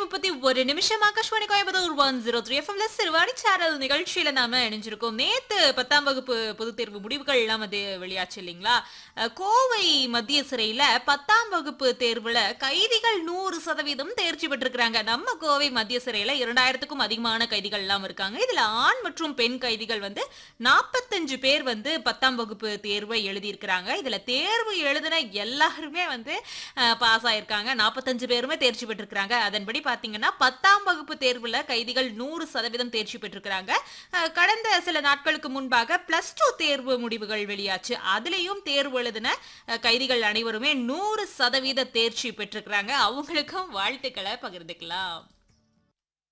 முப்பத்தி ஒரு நிமிஷம் Akashvani Coimbatore one zero three எஃப்எம்ல சிறுவாணி சேனல் நிகழ்ச்சியில நாம இணைஞ்சிருக்கோம் நேத்து பத்தாம் வகுப்பு பொதுத் தேர்வு முடிவுகள் எல்லாம் வந்து வெளியாச்சு இல்லைங்களா அஹ், கோவை மத்திய சிறையில பத்தாம் வகுப்பு தேர்வுல கைதிகள் நூறு சதவீதம் தேர்ச்சி பெற்றிருக்கிறாங்க நம்ம கோவை மத்திய சிறையில இரண்டாயிரத்துக்கும் அதிகமான கைதிகள் எல்லாம் இருக்காங்க இதுல ஆண் மற்றும் பெண் கைதிகள் வந்து நாற்பத்தஞ்சு பேர் வந்து பத்தாம் வகுப்பு தேர்வை எழுதியிருக்கிறாங்க இதுல தேர்வு எழுதின எல்லாருமே வந்து பாஸ் ஆயிருக்காங்க நாற்பத்தஞ்சு பேருமே தேர்ச்சி பெற்றிருக்கிறாங்க அதன்படி பாத்தீங்கன்னா பத்தாம் வகுப்பு தேர்வுல கைதிகள் நூறு சதவீதம் தேர்ச்சி பெற்றிருக்கிறாங்க அஹ், கடந்த சில நாட்களுக்கு முன்பாக பிளஸ் டூ தேர்வு முடிவுகள் வெளியாச்சு அதுலயும் தேர்வு எழுதின அஹ், கைதிகள் அனைவருமே நூறு சதவீத தேர்ச்சி பெற்றிருக்கிறாங்க அவங்களுக்கும் வாழ்த்துக்களை பகிர்ந்துக்கலாம்